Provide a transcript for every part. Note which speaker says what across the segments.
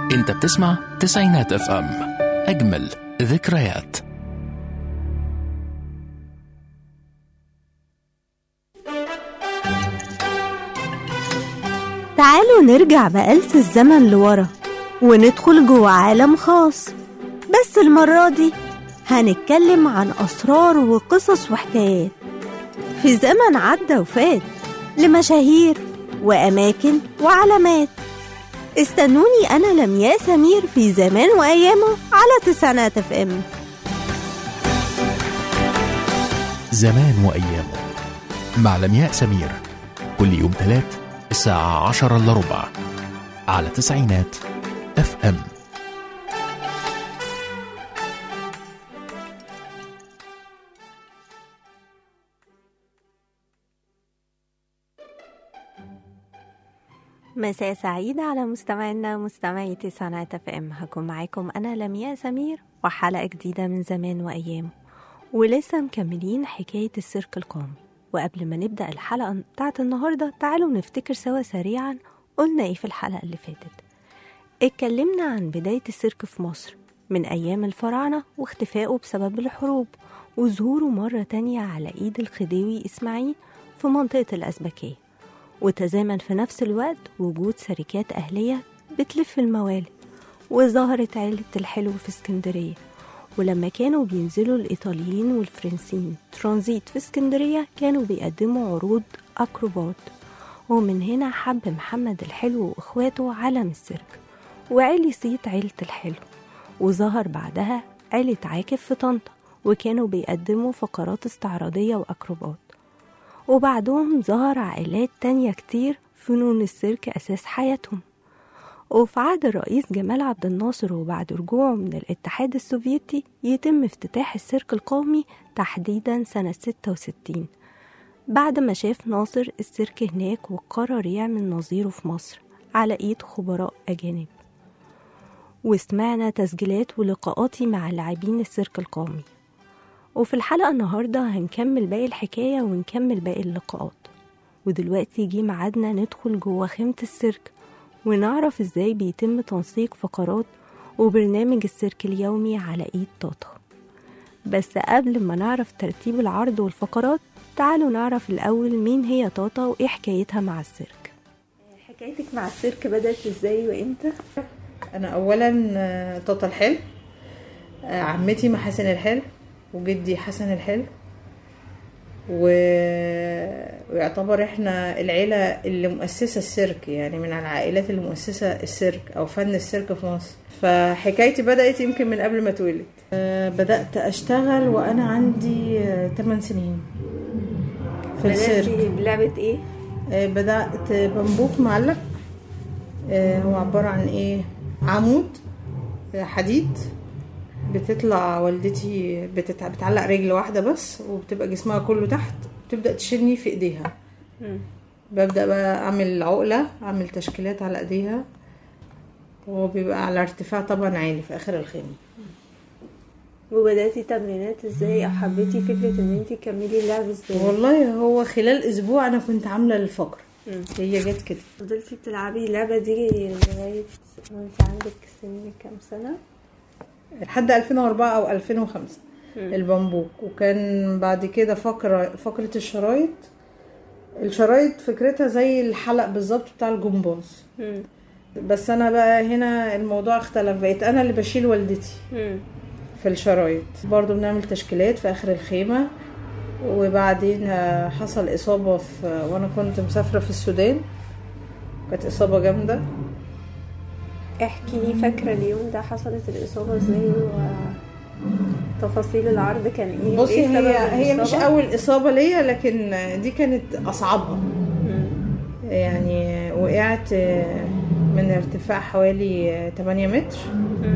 Speaker 1: انت بتسمع تسعينات اف ام اجمل ذكريات
Speaker 2: تعالوا نرجع بآلة الزمن لورا وندخل جوه عالم خاص بس المرة دي هنتكلم عن أسرار وقصص وحكايات في زمن عدى وفات لمشاهير وأماكن وعلامات استنوني أنا لمياء سمير في زمان وأيامه على تسعينات اف ام
Speaker 1: زمان وأيامه مع لمياء سمير كل يوم ثلاث الساعة عشرة إلا ربع على تسعينات اف ام
Speaker 2: مساء سعيد على مستمعينا ومستمعي تسعينات اف ام هكون معاكم انا لمياء سمير وحلقه جديده من زمان وايامه ولسه مكملين حكايه السيرك القومي وقبل ما نبدا الحلقه بتاعت النهارده تعالوا نفتكر سوا سريعا قلنا ايه في الحلقه اللي فاتت اتكلمنا عن بدايه السيرك في مصر من ايام الفراعنه واختفائه بسبب الحروب وظهوره مره تانية على ايد الخديوي اسماعيل في منطقه الازبكيه وتزامن في نفس الوقت وجود شركات أهلية بتلف الموالد وظهرت عيلة الحلو في اسكندرية ولما كانوا بينزلوا الإيطاليين والفرنسيين ترانزيت في اسكندرية كانوا بيقدموا عروض أكروبات ومن هنا حب محمد الحلو وإخواته علم السيرك وعلي صيت عيلة الحلو وظهر بعدها عيلة عاكف في طنطا وكانوا بيقدموا فقرات استعراضية وأكروبات وبعدهم ظهر عائلات تانية كتير فنون السيرك أساس حياتهم وفي عهد الرئيس جمال عبد الناصر وبعد رجوعه من الاتحاد السوفيتي يتم افتتاح السيرك القومي تحديدا سنة 66 بعد ما شاف ناصر السيرك هناك وقرر يعمل نظيره في مصر على ايد خبراء أجانب وسمعنا تسجيلات ولقاءاتي مع لاعبين السيرك القومي وفي الحلقة النهاردة هنكمل باقي الحكاية ونكمل باقي اللقاءات ودلوقتي جه ميعادنا ندخل جوه خيمة السيرك ونعرف ازاي بيتم تنسيق فقرات وبرنامج السيرك اليومي على ايد طاطا بس قبل ما نعرف ترتيب العرض والفقرات تعالوا نعرف الأول مين هي طاطا وإيه حكايتها مع السيرك حكايتك مع السيرك بدأت ازاي وامتى؟
Speaker 3: انا اولا آه، طاطا الحلو آه، عمتي محاسن الحلو وجدي حسن الحلو و... ويعتبر احنا العيلة اللي مؤسسة السيرك يعني من العائلات اللي مؤسسة السيرك او فن السيرك في مصر فحكايتي بدأت يمكن من قبل ما اتولد آه، بدأت اشتغل وانا عندي 8 سنين في السيرك
Speaker 2: بلعبة ايه؟
Speaker 3: آه، بدأت بنبوك معلق آه، هو عبارة عن ايه عمود آه، حديد بتطلع والدتي بتتع... بتعلق رجل واحدة بس وبتبقى جسمها كله تحت بتبدأ تشيلني في ايديها ببدأ بقى اعمل عقلة اعمل تشكيلات على ايديها وبيبقى على ارتفاع طبعا عالي في اخر الخيمة
Speaker 2: وبدأتي تمرينات ازاي او حبيتي فكرة ان انتي تكملي اللعب ازاي؟
Speaker 3: والله هو خلال اسبوع انا كنت عاملة الفقرة هي جت كده
Speaker 2: فضلتي بتلعبي اللعبة دي لغاية وانت عندك سن كام سنة؟
Speaker 3: لحد 2004 او 2005 البامبوك وكان بعد كده فقرة فقرة الشرايط الشرايط فكرتها زي الحلق بالظبط بتاع الجمباز بس انا بقى هنا الموضوع اختلف بقيت انا اللي بشيل والدتي في الشرايط برضو بنعمل تشكيلات في اخر الخيمة وبعدين آه، حصل اصابة في وانا كنت مسافرة في السودان كانت اصابة جامدة
Speaker 2: احكي لي فاكرة اليوم ده حصلت الإصابة ازاي وتفاصيل العرض كان ايه؟
Speaker 3: بصي
Speaker 2: وإيه سبب
Speaker 3: هي هي مش
Speaker 2: الإصابة؟
Speaker 3: اول اصابه ليا لكن دي كانت اصعبها
Speaker 2: مم.
Speaker 3: يعني وقعت من ارتفاع حوالي 8 متر
Speaker 2: مم.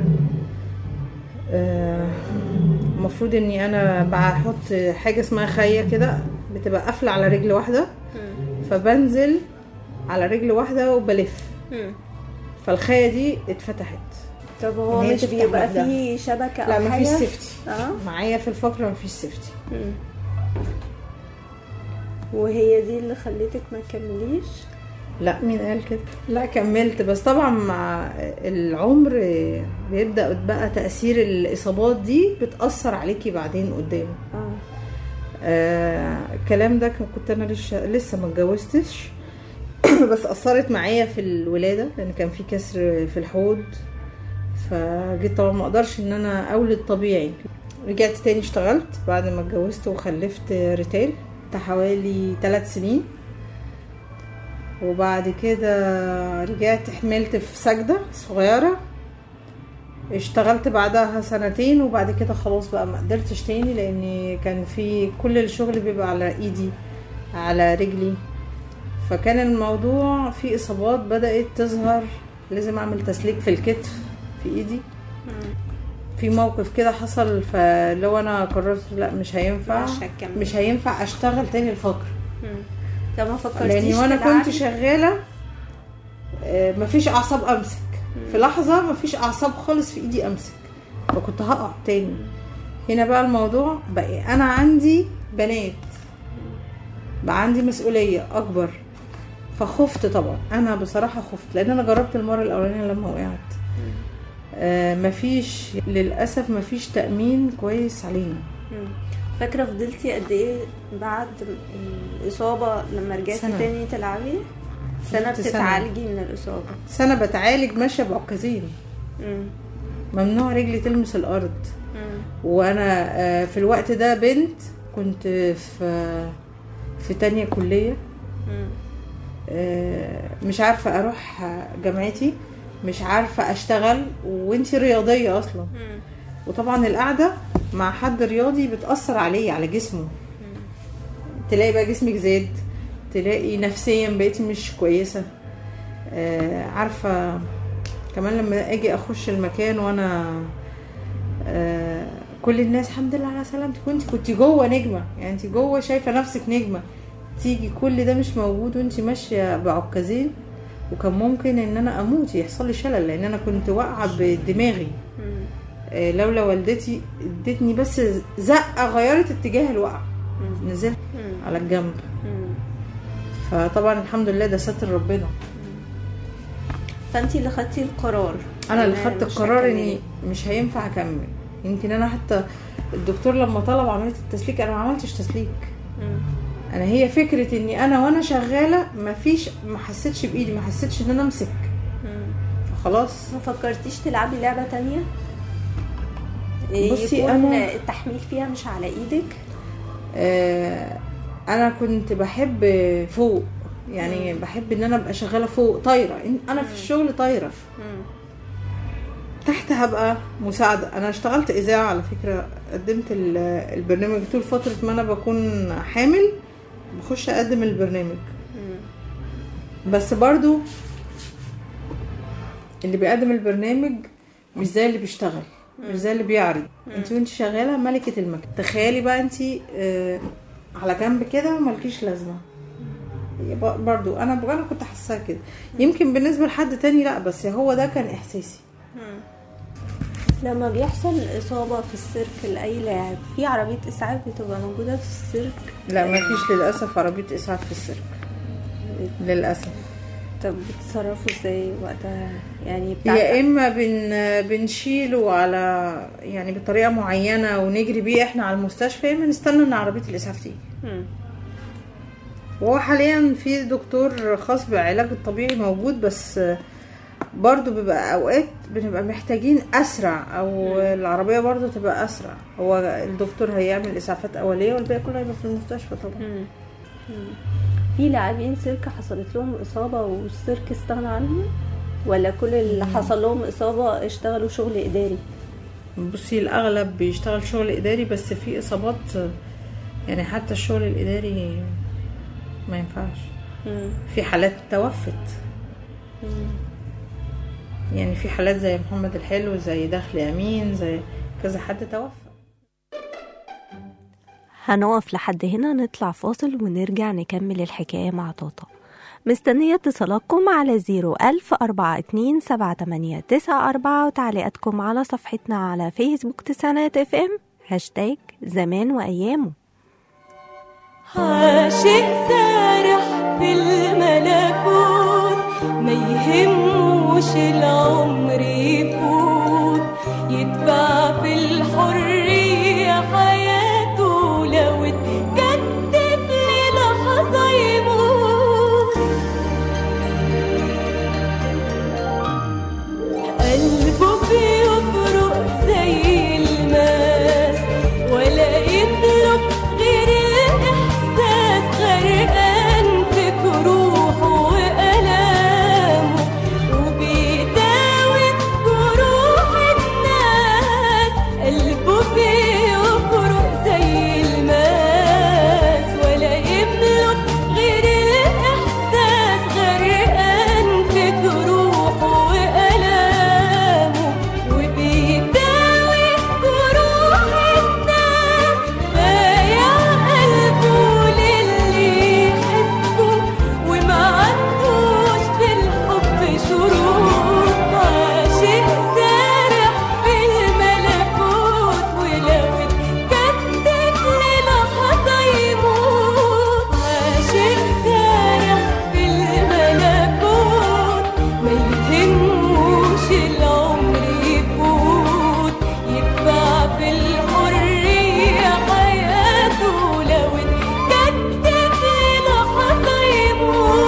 Speaker 3: آه، المفروض اني انا بحط حاجه اسمها خيه كده بتبقى قافله على رجل واحده
Speaker 2: مم.
Speaker 3: فبنزل على رجل واحده وبلف
Speaker 2: مم.
Speaker 3: فالخيه دي اتفتحت
Speaker 2: طب هو
Speaker 3: إن هي
Speaker 2: مش
Speaker 3: تفتح
Speaker 2: بيبقى
Speaker 3: لوحدها.
Speaker 2: فيه شبكة
Speaker 3: لا
Speaker 2: أو حاجة؟
Speaker 3: مفيش سيفتي
Speaker 2: اه
Speaker 3: معايا في الفقره مفيش سيفتي
Speaker 2: مم. وهي دي اللي خلتك ما تكمليش
Speaker 3: لا مين قال كده لا كملت بس طبعا مع العمر بيبدا بقى تاثير الاصابات دي بتاثر عليكي بعدين قدام
Speaker 2: اه
Speaker 3: آه الكلام ده كان- كنت انا لسه لسه ما اتجوزتش بس اثرت معايا في الولاده لان كان في كسر في الحوض فجيت طبعا ما اقدرش ان انا اولد طبيعي رجعت تاني اشتغلت بعد ما اتجوزت وخلفت ريتيل بتاع حوالي ثلاث سنين وبعد كده رجعت حملت في سجدة صغيرة اشتغلت بعدها سنتين وبعد كده خلاص بقى ما قدرتش تاني لان كان في كل الشغل بيبقى على ايدي على رجلي فكان الموضوع في اصابات بدات تظهر لازم اعمل تسليك في الكتف في ايدي في موقف كده حصل فلو انا قررت لا مش هينفع
Speaker 2: مش هتكمل.
Speaker 3: مش هينفع اشتغل تاني الفقر
Speaker 2: طب ما فكرتيش
Speaker 3: لاني وانا
Speaker 2: تلعبي؟
Speaker 3: كنت شغاله آه، مفيش اعصاب امسك في لحظه مفيش اعصاب خالص في ايدي امسك فكنت هقع تاني هنا بقى الموضوع بقى انا عندي بنات بقى عندي مسؤوليه اكبر فخفت طبعا انا بصراحه خفت لان انا جربت المره الاولانيه لما وقعت آه مفيش للاسف مفيش تامين كويس علينا
Speaker 2: مم. فاكره فضلتي قد ايه بعد الاصابه لما رجعتي
Speaker 3: سنة.
Speaker 2: تاني تلعبي سنه
Speaker 3: فضلت سنة.
Speaker 2: بتتعالجي من الاصابه
Speaker 3: سنه بتعالج ماشيه بعكازين
Speaker 2: مم.
Speaker 3: ممنوع رجلي تلمس الارض
Speaker 2: مم.
Speaker 3: وانا آه، في الوقت ده بنت كنت في في تانية كلية
Speaker 2: مم.
Speaker 3: آه، مش عارفة اروح جامعتي مش عارفة اشتغل وانتي رياضية اصلا
Speaker 2: مم.
Speaker 3: وطبعا القعدة مع حد رياضي بتأثر عليه على جسمه تلاقي بقى جسمك زاد تلاقي نفسيا بقيتي مش كويسة آه، عارفة كمان لما اجي اخش المكان وانا آه، كل الناس الحمد لله على سلامتك وانت كنت جوه نجمة يعني انت جوه شايفة نفسك نجمة تيجي كل ده مش موجود وانت ماشية بعكازين وكان ممكن ان انا اموت يحصل لي شلل لان انا كنت واقعة بدماغي
Speaker 2: مم.
Speaker 3: آه، لولا والدتي ادتني بس زقه غيرت اتجاه الوقع
Speaker 2: مم.
Speaker 3: نزلت
Speaker 2: مم.
Speaker 3: على الجنب
Speaker 2: مم.
Speaker 3: فطبعا الحمد لله ده ستر ربنا
Speaker 2: فانتي اللي خدتي القرار
Speaker 3: انا اللي
Speaker 2: أنا
Speaker 3: خدت
Speaker 2: مش
Speaker 3: القرار
Speaker 2: هكمل.
Speaker 3: اني مش هينفع اكمل يمكن انا حتى الدكتور لما طلب عمليه التسليك انا ما عملتش تسليك
Speaker 2: مم.
Speaker 3: انا هي فكره اني انا وانا شغاله ما فيش ما حسيتش بايدي ما حسيتش ان انا امسك
Speaker 2: مم.
Speaker 3: فخلاص
Speaker 2: ما فكرتيش تلعبي لعبة تانية؟ إيه
Speaker 3: بصي
Speaker 2: يكون
Speaker 3: أنا-
Speaker 2: التحميل فيها مش على ايدك
Speaker 3: آه، انا كنت بحب فوق يعني بحب ان انا ابقى شغاله فوق طايره انا في الشغل طايره
Speaker 2: مم.
Speaker 3: تحت هبقى مساعدة أنا اشتغلت إذاعة على فكرة قدمت ال- البرنامج طول فترة ما أنا بكون حامل بخش أقدم البرنامج
Speaker 2: مم.
Speaker 3: بس برضو اللي بيقدم البرنامج مش زي اللي بيشتغل مش زي اللي بيعرض انت وانت شغالة ملكة المكان تخيلي بقى انت آه، على جنب كده مالكيش لازمة يبقى برضو انا انا كنت حاساها كده يمكن بالنسبة لحد تاني لا بس هو ده كان احساسي
Speaker 2: مم. لما بيحصل إصابة في السيرك لأي لاعب في عربية إسعاف بتبقى موجودة في السيرك
Speaker 3: لا ما فيش للاسف عربيه اسعاف في السيرك للاسف
Speaker 2: طب بتتصرفوا ازاي وقتها يعني بتاع
Speaker 3: يا اما بن بنشيله على يعني بطريقه معينه ونجري بيه احنا على المستشفى يا اما نستنى ان عربيه الاسعاف تيجي
Speaker 2: مم.
Speaker 3: وهو حاليا في دكتور خاص بالعلاج الطبيعي موجود بس برضو بيبقى اوقات بنبقى محتاجين اسرع او العربيه برضو تبقى اسرع هو الدكتور هيعمل اسعافات اوليه والباقي كله هيبقى في المستشفى طبعا
Speaker 2: مم. مم. في لاعبين سيرك حصلت لهم إصابة والسيرك استغنى عنهم ولا كل اللي حصل لهم إصابة اشتغلوا شغل إداري
Speaker 3: بصي الاغلب بيشتغل شغل اداري بس في اصابات يعني حتى الشغل الاداري ما ينفعش
Speaker 2: مم.
Speaker 3: في حالات توفت
Speaker 2: مم.
Speaker 3: يعني في حالات زي محمد الحلو زي دخل امين زي كذا حد توفى
Speaker 2: هنقف لحد هنا نطلع فاصل ونرجع نكمل الحكاية مع طاطا مستنية اتصالاتكم على زيرو ألف أربعة اتنين سبعة تمانية تسعة أربعة وتعليقاتكم على صفحتنا على فيسبوك تسعينات اف ام هاشتاج زمان وأيامه
Speaker 4: عاشق سارح في الملكوت يهموش العمر يفوت يدفع في الحرية حياته لو اتكتب للحظة يموت قلبه بيفرق زي الماس ولا يملك غير الإحساس غرقان في جروحه وألامه وبيداوي جروح الناس قلبه بيفرق زي الماس ولا يملك غير الإحساس غرقان في جروحه وألامه وبيداوي جروح الناس بايع قلبه للي يحبه وما عندوش بالحب شروط عاشق سارح في الملكوت ولو اتكتب للحظة يموت عاشق سارح في الملكوت ما يهموش العمر يفوت يدفع في الحرية حياته لو اتكتب للحظة يموت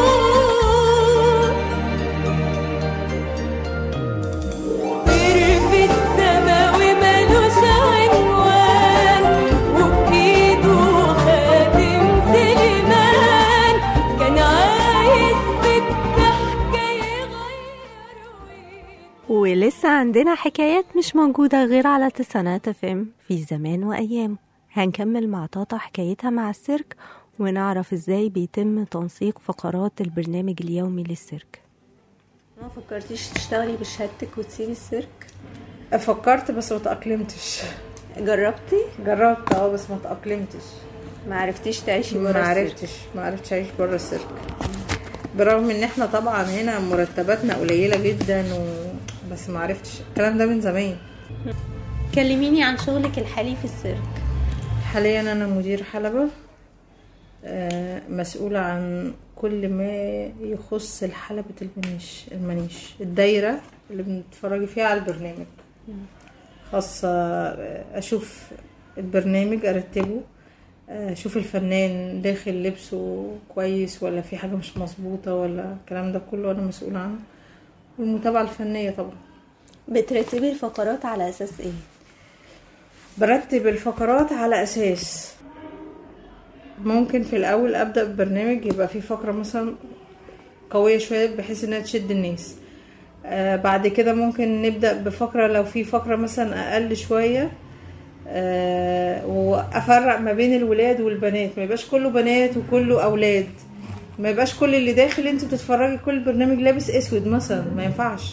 Speaker 4: طير في السما ومالوش عنوان وبإيده خاتم سليمان كان عايز بالضحكة يغير
Speaker 2: ولسه عندنا حكايات مش موجودة غير على تسعينات افم في زمان وأيام هنكمل مع طاطا حكايتها مع السيرك ونعرف ازاي بيتم تنسيق فقرات البرنامج اليومي للسيرك
Speaker 5: ما فكرتيش تشتغلي بشهادتك وتسيبي السيرك
Speaker 3: فكرت بس ما تأقلمتش
Speaker 5: جربتي
Speaker 3: جربت اه بس ما تأقلمتش
Speaker 5: ما عرفتيش تعيشي
Speaker 3: ما
Speaker 5: بره السيرك
Speaker 3: عرفتش ما عرفتش اعيش بره السيرك برغم ان احنا طبعا هنا مرتباتنا قليله جدا و... بس ما عرفتش الكلام ده من زمان
Speaker 5: كلميني عن شغلك الحالي في السيرك
Speaker 3: حاليا انا مدير حلبة آه، مسؤولة عن كل ما يخص الحلبة المنيش المنيش الدايرة اللي بنتفرجي فيها على البرنامج خاصة آه، اشوف البرنامج ارتبه آه، اشوف الفنان داخل لبسه كويس ولا في حاجة مش مظبوطة ولا الكلام ده كله انا مسؤولة عنه والمتابعة الفنية طبعا
Speaker 5: بترتبي الفقرات على اساس ايه
Speaker 3: برتب الفقرات على اساس ممكن في الاول ابدا ببرنامج يبقى فيه فقره مثلا قويه شويه بحيث انها تشد الناس آه بعد كده ممكن نبدا بفقره لو في فقره مثلا اقل شويه آه وافرق ما بين الولاد والبنات ما يبقاش كله بنات وكله اولاد ما يبقاش كل اللي داخل انت بتتفرجي كل برنامج لابس اسود مثلا ما ينفعش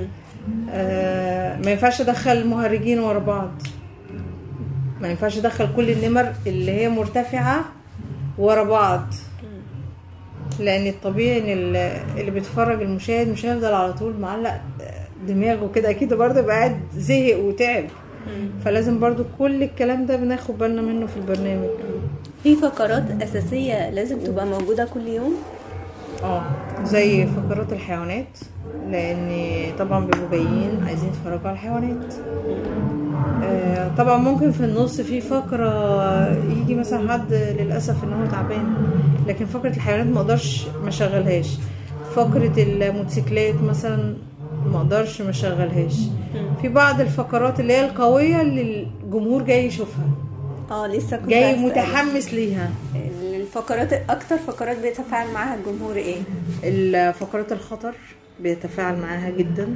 Speaker 3: آه ما ينفعش ادخل مهرجين ورا بعض ما ينفعش ادخل كل النمر اللي هي مرتفعه ورا بعض لان الطبيعي ان ال- اللي بيتفرج المشاهد مش هيفضل على طول معلق دماغه كده اكيد برضه يبقى قاعد زهق وتعب فلازم برضه كل الكلام ده بناخد بالنا منه في البرنامج
Speaker 5: في فقرات اساسيه لازم تبقى موجوده كل يوم
Speaker 3: اه زي فقرات الحيوانات لان طبعا بيبقوا جايين عايزين يتفرجوا على الحيوانات آه، طبعا ممكن في النص في فقرة يجي مثلا حد للأسف ان هو تعبان لكن فقرة الحيوانات ما اقدرش ما اشغلهاش فقرة الموتوسيكلات مثلا ما اقدرش ما اشغلهاش في بعض الفقرات اللي هي القوية اللي الجمهور جاي يشوفها
Speaker 5: اه لسه كنت
Speaker 3: جاي
Speaker 5: هسألك.
Speaker 3: متحمس ليها
Speaker 5: الفقرات اكتر فقرات بيتفاعل معاها الجمهور ايه
Speaker 3: الفقرات الخطر بيتفاعل معاها جدا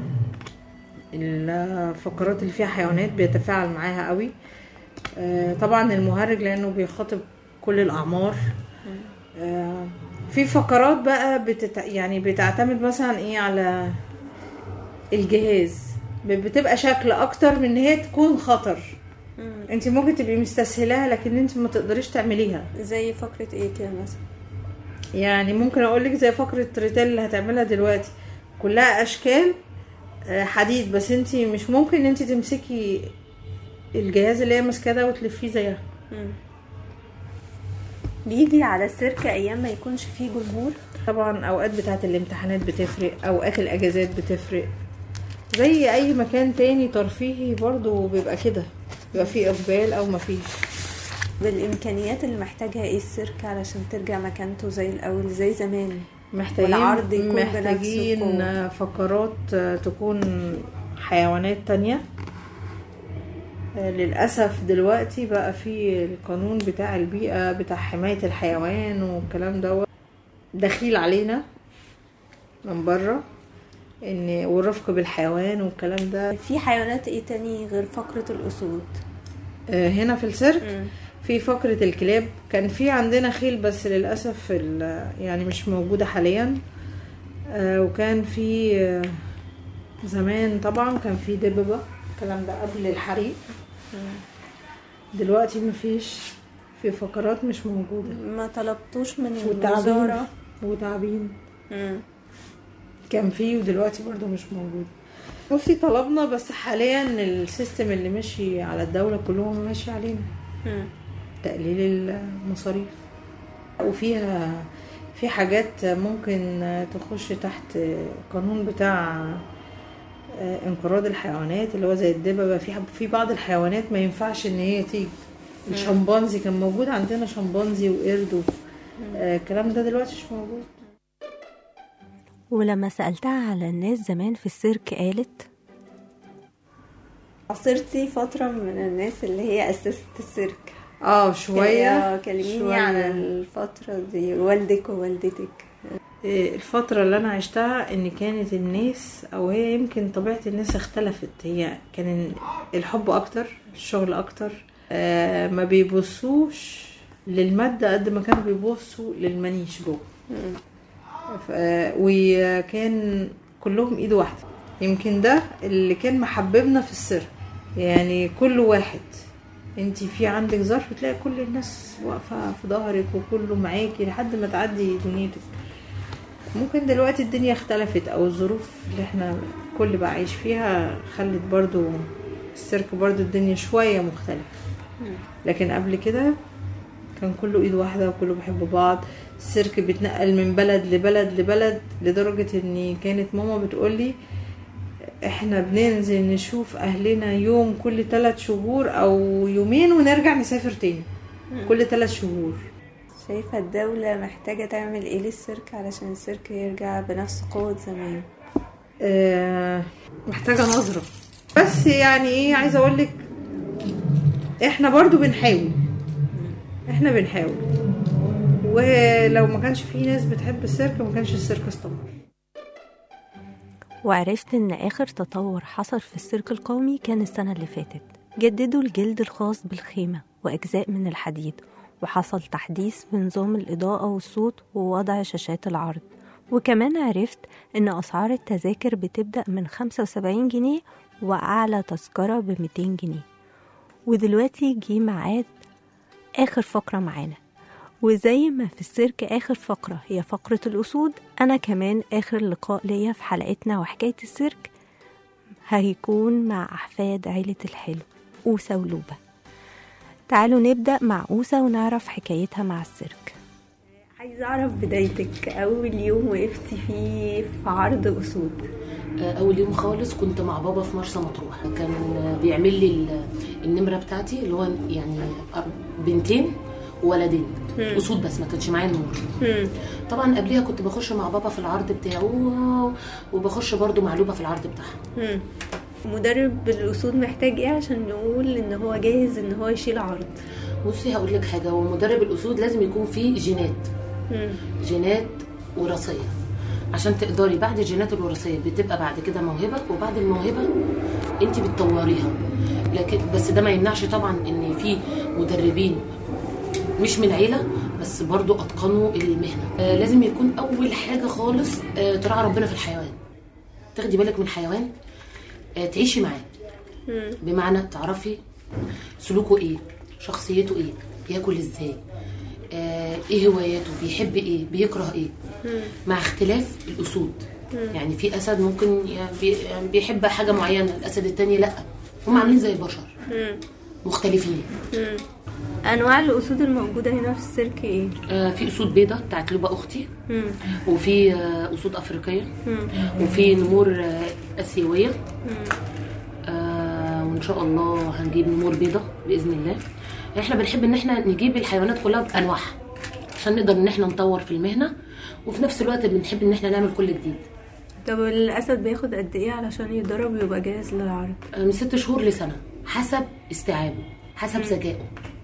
Speaker 3: الفقرات اللي فيها حيوانات بيتفاعل معاها قوي آه، طبعا المهرج لانه بيخاطب كل الاعمار آه، في فقرات بقى بتت... يعني بتعتمد مثلا ايه على الجهاز ب- بتبقى شكل اكتر من ان هي تكون خطر انت ممكن تبقي مستسهلاها لكن انت ما تقدريش تعمليها
Speaker 5: زي فقره ايه كده مثلا
Speaker 3: يعني ممكن اقول لك زي فقره ريتيل اللي هتعملها دلوقتي كلها اشكال آه، حديد بس انت مش ممكن ان انت تمسكي الجهاز اللي هي ماسكاه ده وتلفيه زيها
Speaker 5: مم.
Speaker 2: بيجي على السيرك ايام ما يكونش فيه جمهور
Speaker 3: طبعا اوقات بتاعه الامتحانات بتفرق اوقات الاجازات بتفرق زي اي مكان تاني ترفيهي برضو بيبقى كده بيبقى فيه اقبال او مفيش
Speaker 2: بالامكانيات اللي محتاجها ايه السيرك علشان ترجع مكانته زي الاول زي زمان
Speaker 3: محتاجين
Speaker 2: والعرض يكون بنفس
Speaker 3: محتاجين
Speaker 2: القوة.
Speaker 3: فقرات تكون حيوانات تانية للأسف دلوقتي بقى في القانون بتاع البيئة بتاع حماية الحيوان والكلام ده دخيل علينا من بره ان والرفق بالحيوان والكلام ده
Speaker 2: في حيوانات ايه تاني غير فقرة الاسود
Speaker 3: آه، هنا في السيرك في فقرة الكلاب كان في عندنا خيل بس للأسف ال- يعني مش موجودة حاليا آه، وكان في آه، زمان طبعا كان في دببة الكلام ده قبل الحريق دلوقتي مفيش في فقرات مش موجودة
Speaker 2: ما طلبتوش من
Speaker 3: والتعابين
Speaker 2: الوزارة
Speaker 3: وتعابين
Speaker 2: مم.
Speaker 3: كان فيه ودلوقتي برضو مش موجود بصي طلبنا بس حاليا السيستم اللي ماشي على الدولة كلهم ماشي علينا
Speaker 2: مم.
Speaker 3: تقليل المصاريف وفيها في حاجات ممكن تخش تحت قانون بتاع انقراض الحيوانات اللي هو زي الدببة في في بعض الحيوانات ما ينفعش ان هي تيجي الشمبانزي كان موجود عندنا شمبانزي وقرد و- آه، الكلام ده دلوقتي مش موجود
Speaker 2: ولما سألتها على الناس زمان في السيرك قالت عصرتي فترة من الناس اللي هي أسست السيرك
Speaker 3: اه شوية
Speaker 2: كلميني
Speaker 3: شوية.
Speaker 2: عن الفترة دي والدك ووالدتك
Speaker 3: إيه، الفترة اللي أنا عشتها إن كانت الناس أو هي يمكن طبيعة الناس اختلفت هي كان الحب أكتر الشغل أكتر آه ما بيبصوش للمادة قد ما كانوا بيبصوا للمنيش جوه ف- آه، وكان كلهم إيد واحدة يمكن ده اللي كان محببنا في السر يعني كل واحد انت في عندك ظرف تلاقي كل الناس واقفة في ظهرك وكله معاكي لحد ما تعدي دنيتك ممكن دلوقتي الدنيا اختلفت او الظروف اللي احنا كل بقى عايش فيها خلت برضو السيرك برضو الدنيا شوية مختلفة لكن قبل كده كان كله ايد واحدة وكله بيحب بعض السيرك بيتنقل من بلد لبلد لبلد لدرجة ان كانت ماما بتقولي احنا بننزل نشوف اهلنا يوم كل ثلاث شهور او يومين ونرجع نسافر تاني كل ثلاث شهور
Speaker 2: شايفة الدولة محتاجة تعمل ايه للسيرك علشان السيرك يرجع بنفس قوة زمان
Speaker 3: آه، محتاجة نظرة بس يعني ايه عايزة اقول لك احنا برضو بنحاول احنا بنحاول ولو ما كانش في ناس بتحب السيرك ما كانش السيرك استمر
Speaker 2: وعرفت ان اخر تطور حصل في السيرك القومي كان السنة اللي فاتت جددوا الجلد الخاص بالخيمة واجزاء من الحديد وحصل تحديث في نظام الإضاءة والصوت ووضع شاشات العرض وكمان عرفت ان اسعار التذاكر بتبدأ من 75 جنيه واعلى تذكرة ب 200 جنيه ودلوقتي جه ميعاد آخر فقرة معانا وزي ما في السيرك آخر فقرة هي فقرة الأسود أنا كمان آخر لقاء ليا في حلقتنا وحكاية السيرك هيكون مع أحفاد عيلة الحلو أوسة ولوبة تعالوا نبدأ مع أوسة ونعرف حكايتها مع السيرك عايزة أعرف بدايتك أول يوم وقفتي فيه في عرض أسود
Speaker 6: اول يوم خالص كنت مع بابا في مرسى مطروح كان بيعمل لي ال- النمره بتاعتي اللي هو يعني أر- بنتين وولدين اسود بس ما كانش معايا النور طبعا قبليها كنت بخش مع بابا في العرض بتاعه وبخش برضو مع لوبه في العرض بتاعها
Speaker 2: مدرب الأسود محتاج إيه عشان نقول إن هو جاهز إن هو يشيل عرض
Speaker 6: بصي هقول لك حاجه هو مدرب الاسود لازم يكون فيه جينات جينات وراثيه عشان تقدري بعد الجينات الوراثيه بتبقى بعد كده موهبه وبعد الموهبه انت بتطوريها لكن بس ده ما يمنعش طبعا ان في مدربين مش من عيله بس برضو اتقنوا المهنه آه لازم يكون اول حاجه خالص آه تراعي ربنا في الحيوان تاخدي بالك من الحيوان آه تعيشي معاه بمعنى تعرفي سلوكه ايه شخصيته ايه بياكل ازاي آه ايه هواياته بيحب ايه بيكره ايه مع اختلاف الاسود يعني في اسد ممكن يعني بي- يعني بيحب حاجه معينه الاسد التاني لا هم عاملين زي البشر مختلفين
Speaker 2: انواع الاسود الموجوده هنا في السيرك ايه
Speaker 6: آه في اسود بيضة بتاعت لوبا اختي
Speaker 2: مم.
Speaker 6: وفي آه اسود افريقيه
Speaker 2: مم.
Speaker 6: وفي نمور آه اسيويه
Speaker 2: مم.
Speaker 6: آه وان شاء الله هنجيب نمور بيضة باذن الله احنا بنحب ان احنا نجيب الحيوانات كلها بانواعها عشان نقدر ان احنا نطور في المهنه وفي نفس الوقت بنحب ان احنا نعمل كل جديد
Speaker 2: طب الاسد بياخد قد ايه علشان يتدرب ويبقى جاهز للعرض
Speaker 6: آه من ست شهور لسنه حسب استيعابه حسب ذكائه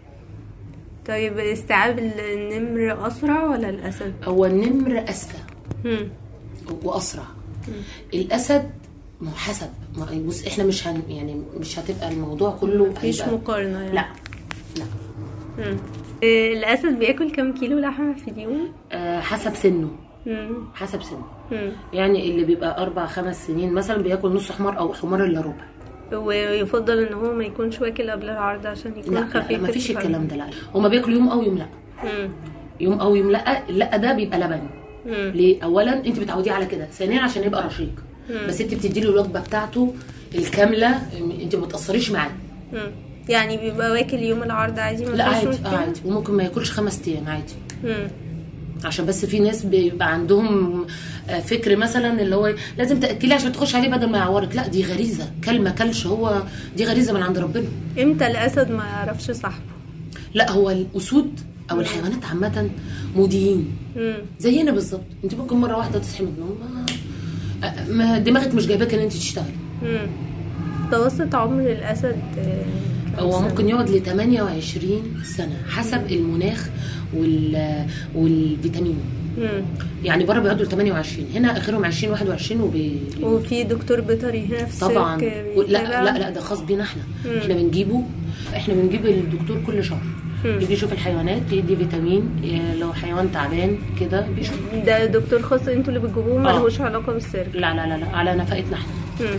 Speaker 2: طيب استيعاب النمر اسرع ولا الاسد
Speaker 6: هو النمر اذكى
Speaker 2: مم.
Speaker 6: واسرع الاسد ما هو حسب ما- بص احنا مش هن يعني مش هتبقى الموضوع كله
Speaker 2: مفيش
Speaker 6: هيبقى-
Speaker 2: مقارنه يعني
Speaker 6: لا لا
Speaker 2: مم. إيه، الاسد بياكل كام كيلو لحمه في اليوم
Speaker 6: آه حسب سنه
Speaker 2: مم.
Speaker 6: حسب سنه
Speaker 2: مم.
Speaker 6: يعني اللي بيبقى اربع خمس سنين مثلا بياكل نص حمار او حمار الا ربع
Speaker 2: ويفضل ان هو ما يكونش واكل قبل العرض عشان يكون
Speaker 6: لا, لا
Speaker 2: خفيف
Speaker 6: ما فيش
Speaker 2: الدفع.
Speaker 6: الكلام ده لا هما بياكلوا يوم او يوم لا
Speaker 2: مم.
Speaker 6: يوم او يوم لا لا ده بيبقى لبن
Speaker 2: مم.
Speaker 6: ليه اولا انت بتعوديه على كده ثانيا عشان يبقى رشيق بس انت بتدي له الوجبه بتاعته الكامله انت ما بتاثريش معاه
Speaker 2: مم. يعني بيبقى واكل يوم العرض عادي ما
Speaker 6: لا
Speaker 2: فيش
Speaker 6: عادي
Speaker 2: مشكلة؟
Speaker 6: آه عادي وممكن ما ياكلش خمس ايام عادي
Speaker 2: مم.
Speaker 6: عشان بس في ناس بيبقى عندهم آه، فكر مثلا اللي هو لازم تاكليه عشان تخش عليه بدل ما يعورك لا دي غريزه كل ما كلش هو دي غريزه من عند ربنا
Speaker 2: امتى الاسد ما يعرفش صاحبه
Speaker 6: لا هو الاسود او الحيوانات عامه موديين
Speaker 2: مم.
Speaker 6: زينا بالظبط انت ممكن مره واحده تصحي من النوم ما- آه، ما دماغك مش جايباك ان انت تشتغلي
Speaker 2: مم. متوسط عمر الاسد آه، كام
Speaker 6: هو
Speaker 2: سنة؟
Speaker 6: ممكن يقعد ل 28 سنه حسب المناخ وال والفيتامين
Speaker 2: مم.
Speaker 6: يعني بره بيقعدوا ل 28 هنا اخرهم 20 21 وبي
Speaker 2: وفي دكتور بيطري هنا في
Speaker 6: طبعا
Speaker 2: السيرك
Speaker 6: لا
Speaker 2: بيتابع؟
Speaker 6: لا لا ده خاص بينا احنا
Speaker 2: مم.
Speaker 6: احنا بنجيبه احنا بنجيب الدكتور كل شهر
Speaker 2: مم.
Speaker 6: يجي يشوف الحيوانات يدي فيتامين إيه، لو حيوان تعبان كده بيشوف
Speaker 2: ده دكتور خاص انتوا اللي بتجيبوه
Speaker 6: آه.
Speaker 2: ملهوش علاقه بالسيرك
Speaker 6: لا لا لا, لا على نفقتنا احنا
Speaker 2: مم.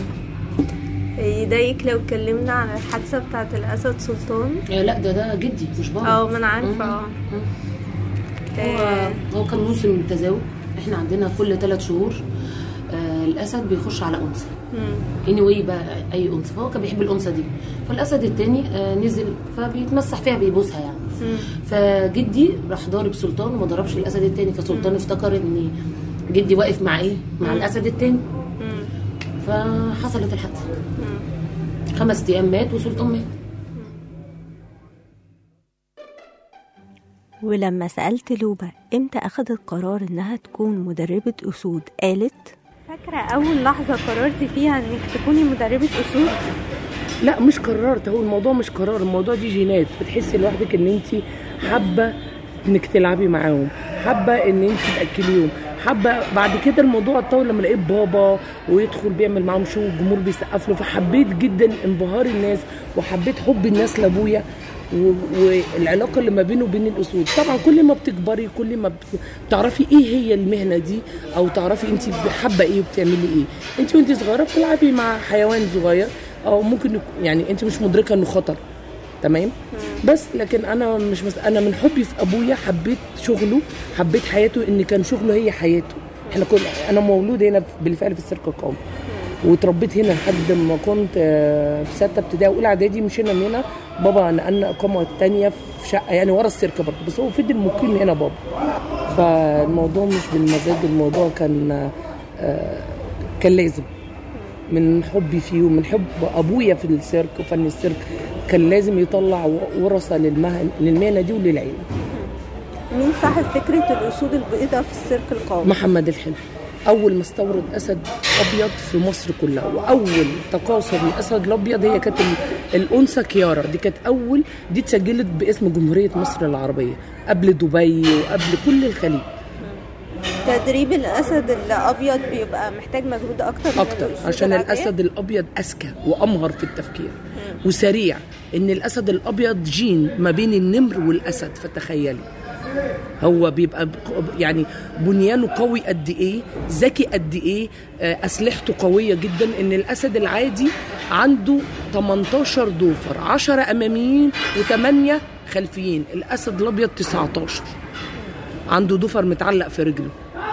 Speaker 2: يضايقك لو اتكلمنا عن الحادثه بتاعت الاسد سلطان
Speaker 6: إيه، لا ده ده جدي مش بابا
Speaker 2: اه ما انا عارفه
Speaker 6: مم.
Speaker 2: اه
Speaker 6: مم.
Speaker 2: آه.
Speaker 6: هو هو كان موسم التزاوج احنا عندنا كل ثلاث شهور آه الاسد بيخش على انثى
Speaker 2: مم.
Speaker 6: اني واي بقى اي انثى فهو كان بيحب الانثى دي فالاسد التاني آه نزل فبيتمسح فيها بيبوسها يعني
Speaker 2: مم.
Speaker 6: فجدي راح ضارب سلطان وما ضربش الاسد التاني فسلطان افتكر ان جدي واقف مع ايه مع الاسد التاني
Speaker 2: مم.
Speaker 6: فحصلت الحادثه
Speaker 2: مم.
Speaker 6: خمس ايام مات وسلطان مات
Speaker 2: ولما سألت لوبا امتى أخدت قرار إنها تكون مدربة أسود قالت فاكرة أول لحظة قررتي فيها إنك تكوني مدربة أسود؟
Speaker 7: لا مش قررت هو الموضوع مش قرار الموضوع دي جينات بتحسي لوحدك ان انت حابه انك تلعبي معاهم حابه ان انت تاكليهم حابه بعد كده الموضوع اتطور لما لقيت بابا ويدخل بيعمل معاهم شو والجمهور بيسقف له فحبيت جدا انبهار الناس وحبيت حب الناس لابويا و- والعلاقه اللي ما بينه وبين الاسود طبعا كل ما بتكبري كل ما بت- بتعرفي ايه هي المهنه دي او تعرفي انت حابه ايه وبتعملي ايه انت وانت صغيره بتلعبي مع حيوان صغير او ممكن يك- يعني انت مش مدركه انه خطر تمام بس لكن انا مش مس... انا من حبي في ابويا حبيت شغله حبيت حياته ان كان شغله هي حياته احنا كل انا مولود هنا بالفعل في السيرك القومي واتربيت هنا لحد ما كنت آه، في سته ابتدائي واولى اعدادي مشينا من هنا بابا نقلنا اقامه تانية في شقه يعني ورا السيرك برضه بس هو فضل مقيم هنا بابا فالموضوع مش بالمزاج الموضوع كان آه، كان لازم من حبي فيه ومن حب ابويا في السيرك وفن السيرك كان لازم يطلع ورثه للمهن للمهنه دي وللعيله
Speaker 2: مين صاحب فكرة الأسود البيضاء في السيرك القومي؟
Speaker 7: محمد الحلو اول ما استورد اسد ابيض في مصر كلها واول تكاثر الاسد الابيض هي كانت ال- الانثى كيارا دي كانت اول دي اتسجلت باسم جمهوريه مصر العربيه قبل دبي وقبل كل الخليج
Speaker 2: تدريب الأسد الأبيض بيبقى محتاج مجهود أكتر من
Speaker 7: اكتر
Speaker 2: الأسود
Speaker 7: عشان
Speaker 2: العادية؟
Speaker 7: الاسد الابيض اذكى وامهر في التفكير وسريع ان الاسد الابيض جين ما بين النمر والاسد فتخيلي هو بيبقى بق- يعني بنيانه قوي قد ايه ذكي قد ايه آه، اسلحته قويه جدا ان الاسد العادي عنده 18 ضوفر 10 اماميين و8 خلفيين الاسد الابيض 19 عنده ضفر متعلق في رجله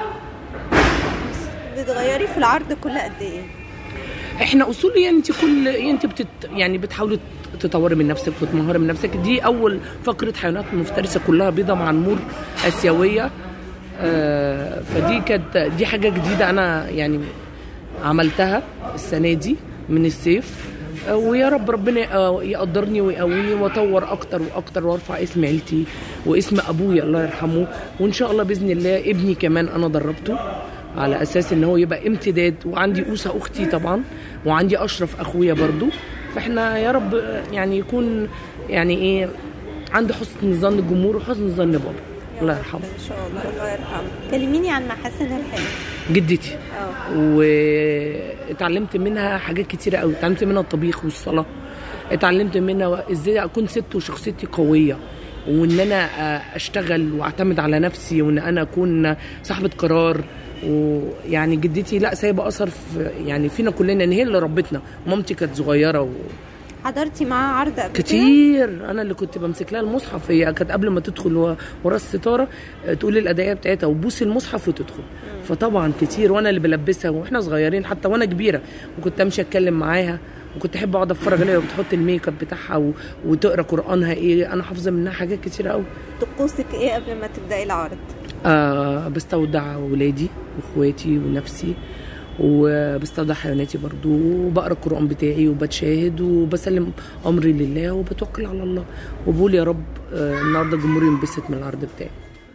Speaker 2: بتغيري في العرض كل قد إيه؟
Speaker 7: احنا اصول يعني انت كل يعني انت بتت يعني بتحاولي تطوري من نفسك وتمهري من نفسك دي اول فقره حيوانات مفترسه كلها بيضه مع نمور اسيويه آه، فدي كانت دي حاجه جديده انا يعني عملتها السنه دي من الصيف آه، ويا رب ربنا آه، يقدرني ويقويني واطور اكتر واكتر وارفع اسم عيلتي واسم ابويا الله يرحمه وان شاء الله باذن الله ابني كمان انا دربته على اساس ان هو يبقى امتداد وعندي اوسه اختي طبعا وعندي اشرف اخويا برضو فاحنا يا رب آه، يعني يكون يعني ايه عندي حسن ظن الجمهور وحسن ظن بابا الله يرحمه
Speaker 2: ان شاء الله الله يرحمه كلميني عن محاسن الحلم
Speaker 7: جدتي
Speaker 2: اه
Speaker 7: واتعلمت منها حاجات كتيرة قوي اتعلمت منها الطبيخ والصلاة اتعلمت منها ازاي اكون ست وشخصيتي قوية وان انا اشتغل واعتمد على نفسي وان انا اكون صاحبة قرار ويعني جدتي لا سايبه اثر في يعني فينا كلنا ان هي اللي ربتنا مامتي كانت صغيره و...
Speaker 2: حضرتي معاها عرض قبل كده؟
Speaker 7: كتير انا اللي كنت بمسك لها المصحف هي كانت قبل ما تدخل و- ورا الستاره آه، تقول لي الادعيه بتاعتها وبوسي المصحف وتدخل فطبعا كتير وانا اللي بلبسها واحنا صغيرين حتى وانا كبيره وكنت امشي اتكلم معاها وكنت احب اقعد اتفرج عليها وبتحط الميك اب بتاعها و... وتقرا قرانها ايه انا حافظه منها حاجات كتير قوي
Speaker 2: طقوسك ايه قبل ما تبداي العرض
Speaker 7: آه بستودع ولادي واخواتي ونفسي وبستودع حيواناتي برضو وبقرا القران بتاعي وبتشاهد وبسلم امري لله وبتوكل على الله وبقول يا رب آه النهارده الجمهور ينبسط من العرض بتاعي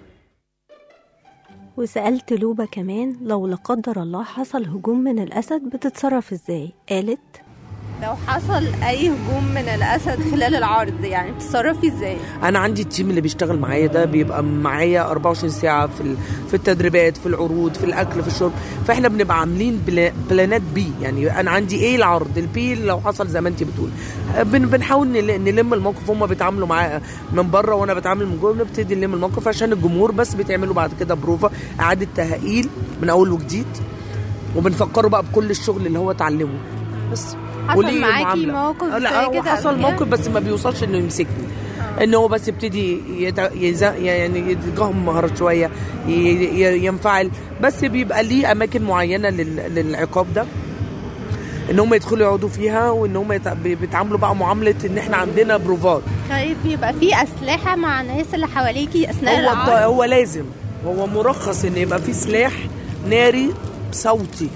Speaker 2: وسألت لوبا كمان لو لا قدر الله حصل هجوم من الأسد بتتصرف ازاي قالت لو حصل أي هجوم من الأسد خلال العرض يعني بتتصرفي ازاي
Speaker 7: انا عندي التيم اللي بيشتغل معايا ده بيبقى معايا 24 ساعه في ال- في التدريبات في العروض في الاكل في الشرب فاحنا بنبقى عاملين بلا- بلانات بي يعني انا عندي ايه العرض البي لو حصل زي ما انت بتقول بن بنحاول نل- نلم الموقف هم بيتعاملوا معاه من بره وانا بتعامل من جوه بنبتدي نلم الموقف عشان الجمهور بس بيتعملوا بعد كده بروفا اعاده تهقيل من اول وجديد وبنفكروا بقى بكل الشغل اللي هو اتعلمه بس
Speaker 2: حصل
Speaker 7: وليه
Speaker 2: معاكي
Speaker 7: معاملة.
Speaker 2: موقف
Speaker 7: لا
Speaker 2: زي
Speaker 7: هو
Speaker 2: كده
Speaker 7: حصل
Speaker 2: قبل كده؟
Speaker 7: موقف بس ما بيوصلش انه يمسكني ان هو بس يبتدي يتع... يز... يعني يتجهم مهارات شويه ي... ي... ينفعل بس بيبقى ليه اماكن معينه لل... للعقاب ده ان هم يدخلوا يقعدوا فيها وان هم يت... بي- بيتعاملوا بقى معامله ان احنا عندنا بروفات
Speaker 2: طيب بيبقى في أسلحة مع الناس اللي حواليكي أثناء
Speaker 7: هو الط-
Speaker 2: العرض
Speaker 7: هو لازم هو مرخص ان يبقى في سلاح ناري صوتي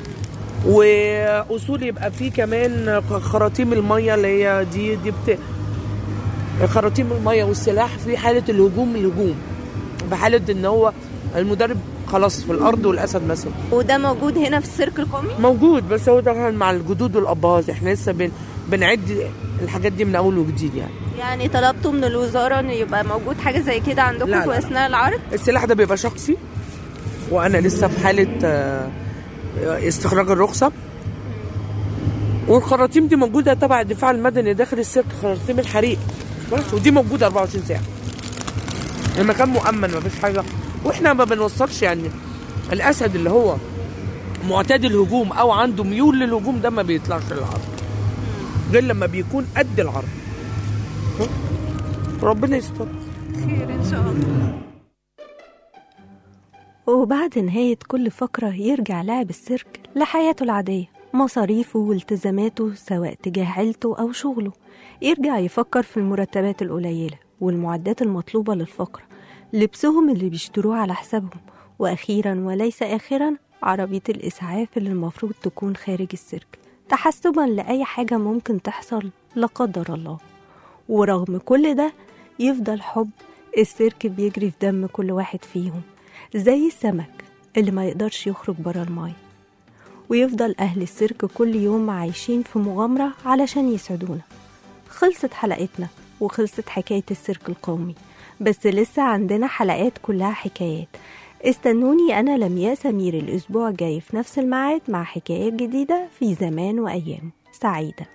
Speaker 7: واصول يبقى فيه كمان خراطيم الميه اللي هي دي دي بت... خراطيم الميه والسلاح في حاله الهجوم الهجوم بحاله ان هو المدرب خلاص في الارض والاسد مثلا
Speaker 2: وده موجود هنا في السيرك القومي
Speaker 7: موجود بس هو طبعا مع الجدود والابهات احنا لسه بن... بنعد الحاجات دي من اول وجديد يعني
Speaker 2: يعني طلبتوا من الوزارة إن يبقى موجود حاجة زي كده عندكم
Speaker 7: لا،
Speaker 2: في
Speaker 7: لا.
Speaker 2: أثناء العرض
Speaker 7: السلاح ده بيبقى شخصي وانا لسه في حاله آه، استخراج الرخصه والخراطيم دي موجوده تبع الدفاع المدني داخل السيرك خراطيم الحريق بس ودي موجوده 24 ساعه المكان مؤمن ما فيش حاجه واحنا ما بنوصلش يعني الاسد اللي هو معتاد الهجوم او عنده ميول للهجوم ده ما بيطلعش للعرض غير لما بيكون قد العرض ها؟ ربنا يستر
Speaker 2: خير إن شاء الله وبعد نهاية كل فقرة يرجع لاعب السيرك لحياته العادية مصاريفه والتزاماته سواء تجاه عيلته أو شغله يرجع يفكر في المرتبات القليلة والمعدات المطلوبة للفقرة لبسهم اللي بيشتروه على حسابهم وأخيرا وليس آخرا عربية الإسعاف اللي المفروض تكون خارج السيرك تحسبا لأي حاجة ممكن تحصل لا قدر الله ورغم كل ده يفضل حب السيرك بيجري في دم كل واحد فيهم زي السمك اللي ما يقدرش يخرج برا الماء ويفضل أهل السيرك كل يوم عايشين في مغامرة علشان يسعدونا خلصت حلقتنا وخلصت حكاية السيرك القومي بس لسه عندنا حلقات كلها حكايات استنوني أنا لمياء سمير الأسبوع الجاي في نفس الميعاد مع حكايات جديدة في زمان وأيام سعيدة